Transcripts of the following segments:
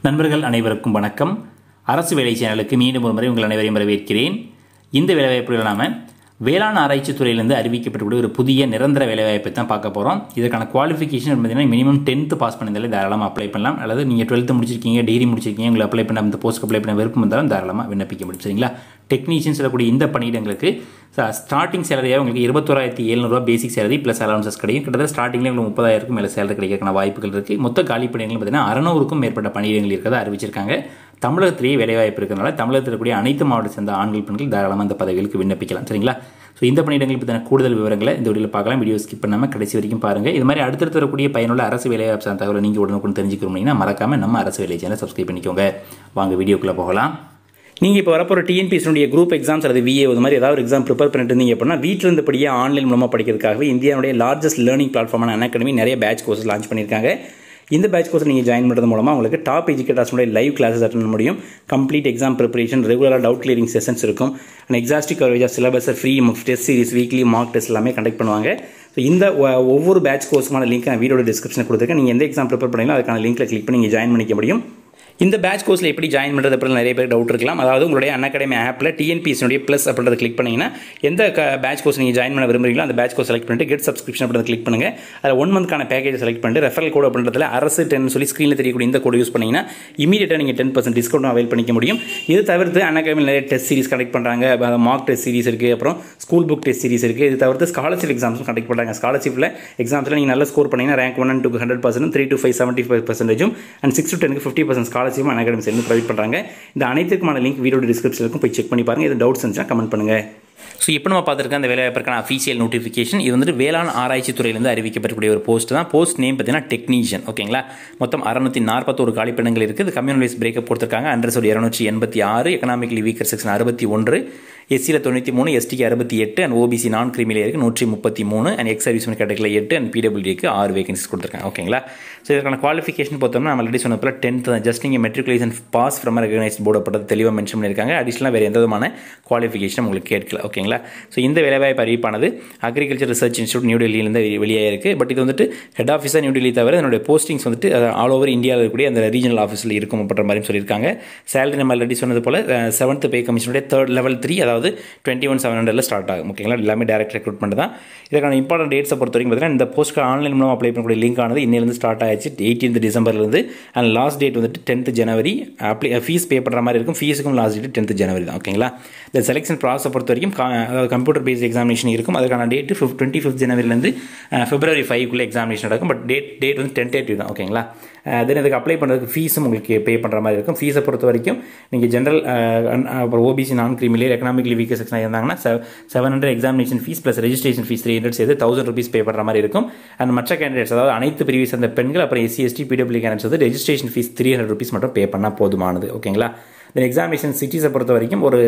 நண்பர்கள் அனைவருக்கும் வணக்கம் அரசு வேலை சேனலுக்கு மீண்டும் ஒரு முறை உங்கள் அனைவரையும் வரவேற்கிறேன் இந்த வேலைவாய்ப்புகள் நாம வேளாண் ஆராய்ச்சி துறையிலிருந்து அறிவிக்கப்பட்டக்கூடிய ஒரு புதிய நிரந்தர வேலைவாய்ப்பை தான் பார்க்க போகிறோம் இதற்கான குவாலிஃபிகேஷன் பார்த்தீங்கன்னா மினிமம் டென்த்து பாஸ் பண்ணியிருந்தாலே தாராளமாக அப்ளை பண்ணலாம் அல்லது நீங்கள் டுவெல்த்து முடிச்சிருக்கீங்க டிகிரி முடிச்சிருக்கீங்க உங்களுக்கு அப்ளை பண்ண அந்த போஸ்ட் அப்ளை பண்ண விருப்பம் இருந்தாலும் தாராளமாக விண்ணப்பிக்க முடியும் சரிங்களா டெக்னீஷியன் சொல்லக்கூடிய இந்த பணியிடங்களுக்கு ஸ்டார்டிங் சேலரியாக உங்களுக்கு இருபத்தோராயிரத்தி எழுநூறுவா பேசிக் சேலரி ப்ளஸ் அலவன்சஸ் கிடைக்கும் கிட்டத்தட்ட ஸ்டார்டிங்லேயே உங்களுக்கு முப்பதாயிரக்கும் மேலே சேலரி கிடைக்கிறதுக்கான வாய்ப்புகள் இருக்குது மொத்த காலி பணியிடங்கள் பார்த்தீங்கன்னா அறநூறுக்கும் மேற்பட்ட பணியிடங்கள் இருக்கிறதா அறிவிச்சிருக்காங்க தமிழகத்திலேயே வேலைவாய்ப்பு இருக்கிறனால தமிழகத்தில் இருக்கக்கூடிய அனைத்து மாவட்ட சேர்ந்த ஆண்கள் பெண்கள் தாராளமாக இந்த பதவிகளுக்கு விண்ணப்பிக்கலாம் சரிங்களா ஸோ இந்த பணியிடங்கள் பற்றின கூடுதல் விவரங்களை இந்த வீடியோவில் பார்க்கலாம் வீடியோ ஸ்கிப் பண்ணாமல் கடைசி வரைக்கும் பாருங்கள் இது மாதிரி அடுத்தடுத்து வரக்கூடிய பயனுள்ள அரசு வேலைவாய்ப்பு சார்ந்த தகவலை நீங்கள் உடனுக்குடன் தெரிஞ்சுக்கணும்னா மறக்காமல் நம்ம அரசு வேலை சேனலை சப்ஸ்கிரைப் பண்ணிக்கோங்க வாங்க வீடியோக்குள்ளே போகலாம் நீங்கள் இப்போ வரப்போகிற டிஎன்பிஎஸ்னுடைய குரூப் எக்ஸாம்ஸ் அல்லது விஏ இது மாதிரி ஏதாவது ஒரு எக்ஸாம் ப்ரிப்பேர் பண்ணிட்டு இருந்தீங்க அப்படின்னா வீட்டில் இருந்தபடியே ஆன்லைன் மூலமாக படிக்கிறதுக்காகவே இந்தியாவுடைய லார்ஜஸ்ட் லேர்னிங் பிளாட்ஃபார்மான அகாடமி நிறைய பேட்ச் கோர்ஸ் லான்ச் பண்ணியிருக்காங்க இந்த பேட்ச் கோர்ஸ் நீங்கள் ஜாயின் பண்ணுறது மூலமாக உங்களுக்கு டாப் எஜுகேட்டர்ஸுடைய லைவ் கிளாஸஸ் அட்டன் பண்ண முடியும் கம்ப்ளீட் எக்ஸாம் ப்ரிப்பரேஷன் ரெகுலராக டவுட் கிளியரிங் செஷன்ஸ் இருக்கும் and exhaustive coverage of syllabus free test series weekly mock test எல்லாமே கண்டக்ட் பண்ணுவாங்க ஸோ இந்த ஒ- ஒவ்வொரு பேட்ச் கோர்ஸுமான லிங்க் நான் வீடியோட டிஸ்கிரிப்ஷனில் கொடுத்துருக்கேன் நீங்கள் எந்த எக்ஸாம் ப்ரிப்பேர் பண்ணீங்களோ அதுக்கான லிங்க்கில் கிளிக் பண்ணி நீங்கள் ஜாயின் பண்ணிக்க முடியும் இந்த பேட்ச் கோர்ஸில் எப்படி ஜாயின் பண்ணுறது அப்படின்னு நிறைய பேர் டவுட் இருக்கலாம் அதாவது உங்களுடைய அன்அகாடமி ஆப்பில் டிஎன்பிஎஸ்னுடைய ப்ளஸ் அப்படின்றத கிளிக் பண்ணிங்கன்னா எந்த பேட்ச் கோர்ஸ் நீங்கள் ஜாயின் பண்ண விரும்புறீங்களோ அந்த பேட்ச் கோர்ஸ் செலக்ட் பண்ணிட்டு கெட் சப்ஸ்கிரிப்ஷன் அப்படின்றத கிளிக் பண்ணுங்கள் அதில் ஒன் மந்த்க்கான பேக்கேஜ் செலக்ட் பண்ணிட்டு ரெஃபரல் கோட் அப்படின்றதுல அரசு டென் சொல்லி ஸ்க்ரீனில் தெரியக்கூடிய இந்த கோட் யூஸ் பண்ணிங்கன்னா இமீடியட்டாக நீங்கள் டென் பர்சன்ட் டிஸ்கவுண்ட் அவைல் பண்ணிக்க முடியும் இது தவிர்த்து அன்அகாடமியில் நிறைய டெஸ்ட் சீரிஸ் கனெக்ட் பண்ணுறாங்க மார்க் டெஸ்ட் சீரிஸ் இருக்குது அப்புறம் ஸ்கூல் புக் டெஸ்ட் சீரிஸ் இருக்குது இது தவிர்த்து ஸ்காலர்ஷிப் எக்ஸாம்ஸும் கண்டக்ட் பண்ணுறாங்க ஸ்காலர்ஷிப்பில் எக்ஸாம்ஸில் நீங்கள் நல்ல ஸ்கோர் பண்ணீங்கன்னா rank one to hundred percent three to five seventy five பர்சன்டேஜும் அண்ட் சிக்ஸ் டு டெனுக்கு ஃபிஃப்டி பர்சன்ட் ஸ்காலர்ஷிப்பும் அகாடமி சேர்ந்து ப்ரொவைட் பண்ணுறாங்க இந்த அனைத்துக்குமான லிங்க் வீடியோ டிஸ்கிரிப்ஷனில் இருக்கும் போய் செக் பண்ணி பாருங்கள் இது டவுட்ஸ் இருந்துச்சுன்னா கமெண்ட் பண்ணுங்கள் ஸோ இப்போ நம்ம பார்த்துருக்க அந்த வேலைவாய்ப்பிற்கான அஃபீஷியல் நோட்டிஃபிகேஷன் இது வந்துட்டு வேளாண் ஆராய்ச்சி துறையிலிருந்து அறிவிக்கப்படக்கூடிய ஒரு போஸ்ட் தான் போஸ்ட் நேம் பார்த்தீங்கன்னா டெக்னீஷியன் ஓகேங்களா மொத்தம் அறுநூத்தி நாற்பத்தோரு காலிப்பெண்ணங்கள் இருக்குது கம்யூனல் வைஸ் பிரேக்கப் கொடுத்துருக்காங்க அண்டர்ஸோட இரநூற்றி எண்பத்தி ஆறு எக்கனாமிக்கலி வீக்கர் செக்ஷன் அறுபத்தி ஒன்று எஸ்சியில் தொண்ணூற்றி மூணு எஸ்டிக்கு அறுபத்தி எட்டு அண்ட் ஓபிசி நான் கிரிமிலே இருக்குது நூற்றி முப்பத்தி மூணு அண்ட் எக்ஸ் சர்வீஸ் கேட்டகரியில் எட்டு அண்ட் பிடபிள்யூக்கு ஆறு வேகன்சிஸ் கொடுத்துருக்காங்க ஓகேங்களா ஸோ இதற்கான குவாலிஃபிகேஷன் பார்த்தோம்னா நம்ம ஆல்ரெடி சொன்ன போல் டென்த் தான் ஜஸ்ட் நீங்கள் matriculation pass from recognised board அப்படி தெளிவாக மென்ஷன் பண்ணியிருக்காங்க அடிஷனலாக வேறு எந்த விதமான குவாலிஃபிகேஷன் உங்களுக்கு கேட்கல ஓகேங்களா ஸோ இந்த வேலைவாய்ப்பு அறிவிப்பானது அக்ரிகல்ச்சர் ரிசர்ச் இன்ஸ்டியூட் நியூ டெல்லியிலேருந்து வெளியாக இருக்குது பட் இது வந்துட்டு ஹெட் ஆஃபீஸாக நியூ டெல்லி தவிர என்னுடைய போஸ்டிங்ஸ் வந்துட்டு ஆல் ஓவர் இந்தியாவில் இருக்கக்கூடிய அந்த ரீஜனல் ஆஃபீஸில் இருக்கும் அப்படின்ற மாதிரி சொல்லியிருக்காங்க சேலரி நம்ம ஆல்ரெடி சொன்னது போல் செவன்த் பே கமிஷனுடைய தேர்ட் லெவல் த்ரீ அதாவது டுவெண்ட்டி ஒன் செவன் ஹண்ட்ரட்ல ஸ்டார்ட் ஆகும் ஓகேங்களா எல்லாமே டேரக்ட் ரெக்ரூட்மெண்ட் தான் இதுக்கான இம்பார்ட்டன்ட் டேட்ஸை பொறுத்த வரைக்கும் பார்த்தீங்கன்னா இந்த போஸ்ட்க்கு ஆன்லைன் மூலம் அப்ளை பண்ணக்கூடிய லிங்க் ஆனது இன்னிலேருந்து ஸ்டார்ட் ஆயிடுச்சு எயிட்டீன்த் டிசம்பர்லேருந்து அண்ட் லாஸ்ட் டேட் வந்துட்டு டென்த் ஜனவரி அப்ளை ஃபீஸ் பே பண்ணுற மாதிரி இருக்கும் ஃபீஸுக்கும் லாஸ்ட் டேட் டென்த் ஜனவரி தான் ஓகேங்களா இந்த செலெக்ஷன் ப்ராசஸ் பொறுத்த வரைக்கும் கா- அதாவது கம்ப்யூட்டர் பேஸ்ட் எக்ஸாமினேஷன் இருக்கும் அதுக்கான டேட் ஃபிஃப்ட் டுவெண்ட்டி ஃபிஃப்த் ஜனவரிலேருந்து பிப்ரவரி ஃபைவ்க்குள்ளே எக்ஸாமினேஷன் நடக்கும் பட் டேட் டேட் வந்து டென்டேட்டிவ் தான் ஓகேங்களா தென் இதுக்கு அப்ளை பண்ணுறதுக்கு ஃபீஸும் உங்களுக்கு பே பண்ணுற மாதிரி இருக்கும் ஃபீஸை பொறுத்த வரைக்கும் நீங்கள் ஜென்ரல் அப்புறம் OBC non creamy layer economically weaker section இருந்தாங்கன்னா seven hundred examination fee plus registration fee three hundred சேர்த்து தௌசண்ட் ருபீஸ் பே பண்ணுற மாதிரி இருக்கும் அண்ட் மற்ற கேண்டிடேட்ஸ் அதாவது அனைத்து பிரிவு சேர்ந்த பெண்கள் அப்புறம் எஸ்சி எஸ்டி பிடபிள்யூ கேண்டிடேட்ஸ் வந்து registration fee three hundred rupees மட்டும் பே பண்ணால் போதுமானது ஓகேங்களா தென் எக்ஸாமினேஷன் சிட்டிஸை பொறுத்த வரைக்கும் ஒரு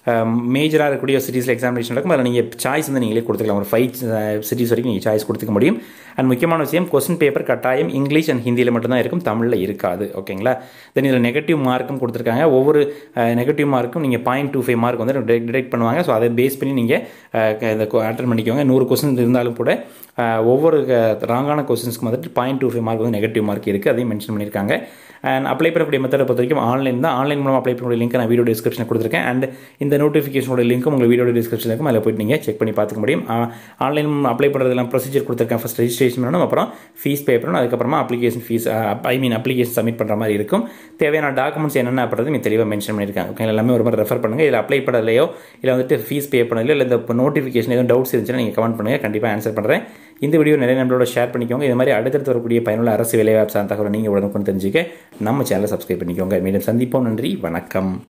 மேஜராக இருக்கக்கூடிய சிட்டிஸில் எக்ஸாமினேஷன் இருக்கும் அதில் நீங்கள் சாய்ஸ் வந்து நீங்களே கொடுத்துக்கலாம் ஒரு ஃபைவ் சிட்டிஸ் வரைக்கும் நீங்கள் சாய்ஸ் கொடுத்துக்க முடியும் அண்ட் முக்கியமான விஷயம் கொஸ்டின் பேப்பர் கட்டாயம் இங்கிலீஷ் அண்ட் ஹிந்தியில் மட்டும்தான் இருக்கும் தமிழில் இருக்காது ஓகேங்களா தென் இதில் நெகட்டிவ் மார்க்கும் கொடுத்துருக்காங்க ஒவ்வொரு நெகட்டிவ் மார்க்கும் நீங்கள் பாயிண்ட் டூ ஃபைவ் மார்க் வந்து டிடெக்ட் பண்ணுவாங்க ஸோ அதை பேஸ் பண்ணி நீங்கள் இதை அட்டன் பண்ணிக்கோங்க நூறு கொஸ்டின் இருந்தாலும் கூட அஹ், ஒவ்வொரு ராங்கான கொஸ்டின்ஸ்க்கு வந்துட்டு பாயிண்ட் டூ ஃபைவ் மார்க் வந்து நெகட்டிவ் மார்க் இருக்குது அதையும் மென்ஷன் பண்ணியிருக்காங்க அண்ட் அப்ளை பண்ணக்கூடிய மெத்தடை பொறுத்த வரைக்கும் ஆன்லைன் தான் ஆன்லைன் மூலம் அப்ளை பண்ணக்கூடிய லிங்க் நான் வீடியோ டிஸ்கிரிப்ஷனில் கொடுத்துருக்கேன் அண்ட் இந்த நோட்டிஃபிகேஷனோட லிங்க்கும் உங்கள் வீடியோ டிஸ்கிரிப்ஷனில் இருக்கும் அதில் போயிட்டு நீங்கள் செக் பண்ணி பார்த்துக்க முடியும் ஆன்லைன் அப்ளை பண்ணுறதுலாம் ப்ரொசீஜர் கொடுத்துருக்கேன் ஃபஸ்ட் ரெஜிஸ்ட்ரேஷன் பண்ணணும் அப்புறம் ஃபீஸ் பே பண்ணணும் அதுக்கப்புறமா application fee I mean application submit பண்ணுற மாதிரி இருக்கும் தேவையான டாக்குமெண்ட்ஸ் என்னென்ன அப்படின்றது நீங்கள் தெளிவாக மென்ஷன் பண்ணியிருக்காங்க ஓகே எல்லாமே ஒரு மாதிரி ரெஃபர் பண்ணுங்கள் இதில் அப்ளை பண்ணலையோ இல்லை வந்துட்டு ஃபீஸ் பே பண்ணலையோ இல்லை இந்த நோட்டிஃபிகேஷன் எதுவும் டவுட்ஸ் இருந்துச்சுன்னா நீங்கள் கமெண்ட் பண்ணுங்கள் கண்டிப்பாக ஆன்சர் பண்ணுறேன் இந்த வீடியோ நிறைய நம்மளோட ஷேர் பண்ணிக்கோங்க இது மாதிரி அடுத்தடுத்து வரக்கூடிய பயனுள்ள அரசு வேலைவாய்ப்பு சார்ந்த தகவலை நீங்கள் உடனுக்குடன் தெரிஞ்சுக்க நம்ம சேனலை சப்ஸ்கிரைப் பண்ணிக்கோங்க மீண்டும் சந்திப்போம் நன்றி வணக்கம்